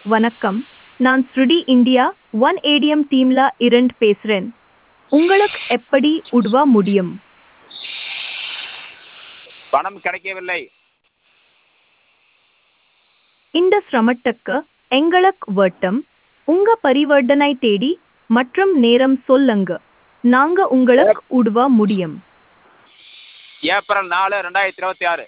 வணக்கம் நான் ஸ்ருடி இந்தியா ஒன் ஏடிஎம் டீம்ல இரண்டு பேசுறேன் உங்களுக்கு எப்படி உதவ முடியும் பணம் கிடைக்கவில்லை இந்த சிரமத்துக்கு எங்களுக்கு வட்டம் உங்க பரிவர்த்தனை தேடி மற்றும் நேரம் சொல்லுங்க நாங்க உங்களுக்கு உதவ முடியும் ஏப்ரல் நாலு ரெண்டாயிரத்தி இருபத்தி ஆறு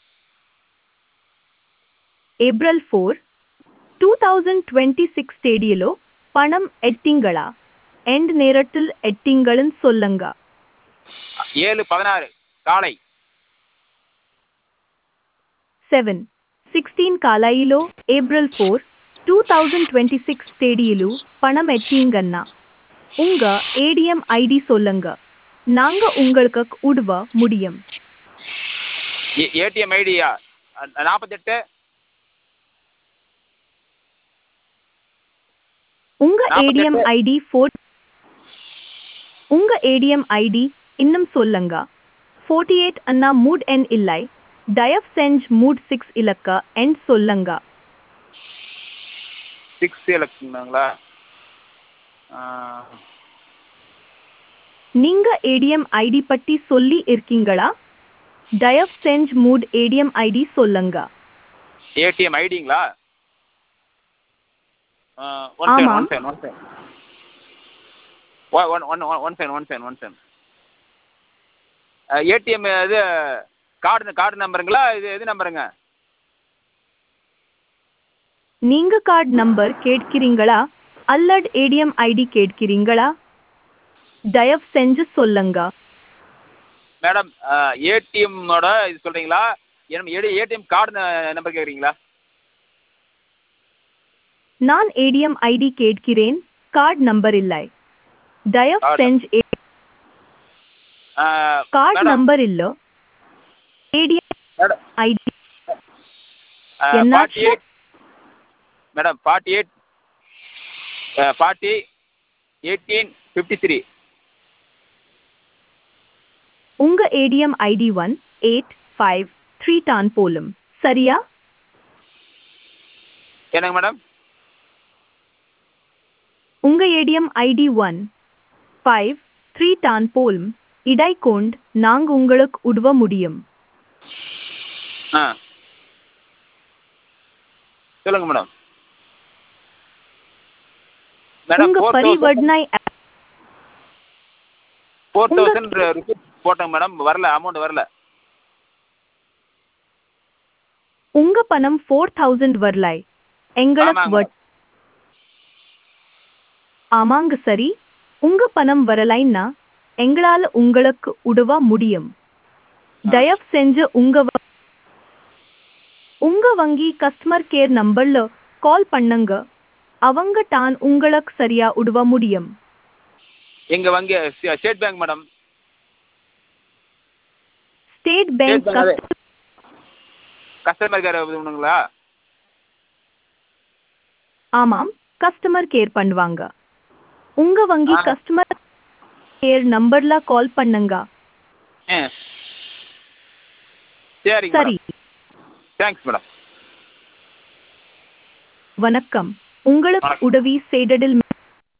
April four two thousand twenty six తేదీలో పణం ఎట్టింగళா ఎండ్ நேரத்தில் எட்டிங்களும் சொல்லுங்க ஏழு பதினாறு காலை సెవెన్ సిక్స్టీన్ కాలాయిలో April four two thousand twenty six తేదీలు பணம் எட்டிங்கண்ணா உங்க ஏடிஎம் ஐடி சொல்லுங்க நாங்க உங்களுக்கு உதவ முடியும் ஏடிஎம் ஐடியா நாற்பத்தெட்டு உங்க நாற்பத்தெட்டு. ஏடிஎம் ஐடி ஃபோர் உங்க ஏடிஎம் ஐடி இன்னும் சொல்லுங்க ஃபோர்ட்டி எயிட் அண்ணா மூட் எண் இல்லை தயவு செஞ்சு மூட் சிக்ஸ் இலக்க எண் சொல்லுங்க சிக்ஸ் இலக்குங்களா நீங்க ஏடிஎம் ஐடி பற்றி சொல்லி இருக்கீங்களா தயவு செஞ்சு மூட் ஏடிஎம் ஐடி சொல்லுங்க ஏடிஎம் ஐடிங்களா ஒன் செகண்ட் ஆமாம். One second one second one one one second one second one second ATM இது கார்டு கார்டு நம்பருங்களா இது எது நம்பருங்க நீங்க கார்டு நம்பர் கேட்கிறீங்களா அல்லது ஏடிஎம் ஐடி கேட்கிறீங்களா தயவு செஞ்சு சொல்லுங்க மேடம் ஏடிஎம்மோட இது சொல்கிறீங்களா ஏடிஎம் கார்டு நம்பர் கேட்குறீங்களா நான் ஏடிஎம் ஐடி கேட்கிறேன் கார்டு நம்பர் இல்லை தயவு Card செஞ்சு கார்டு மேடம் நம்பர் இல்ல ஏடிஎம் மேடம் ஐடி ஃபார்ட்டி என்னாச்சு? Eight madam forty eight forty eighteen fifty three உங்க ATM ID one eight five three டான் போலும் சரியா என்னங்க மேடம் உங்க ATM ID one five three டான் போலும் இடைக்கொண்டு நாங்க உங்களுக்கு உதவ முடியும் ஆ சொல்லுங்க மேடம் மேடம் உங்க ஃபோர் தௌசண்ட் பரிவர்த்தனை ஃபோர் உங்க- தௌசண்ட் ருபீஸ் போட்டேங்க மேடம் வரல அமௌண்ட் வரல உங்க பணம் ஃபோர் தௌசண்ட் வரலை எங்களுக்கு ஆமாங்க. வட் ஆமாங்க சரி உங்க பணம் வரலைன்னா எங்களால உங்களுக்கு உதவ முடியும் தயவு செஞ்சு உங்க வ- உங்க வங்கி கஸ்டமர் கேர் நம்பர்ல கால் பண்ணுங்க அவங்க தான் உங்களுக்கு சரியா உதவ முடியும் எங்க வங்கி ஸ்டே- state bank madam state bank State Bank அதே. கஸ்டமர் கேர் இதுங்களா ஆமாம் கஸ்டமர் கேர் பண்ணுவாங்க உங்க வங்கி ஆ. கஸ்டமர் கேர் நம்பர்ல கால் பண்ணுங்க ஆ சரிங்க சரி மேடம் தேங்க்ஸ் மேடம் வணக்கம் உங்களுக்கு வணக்கம். உதவி செய்ததில்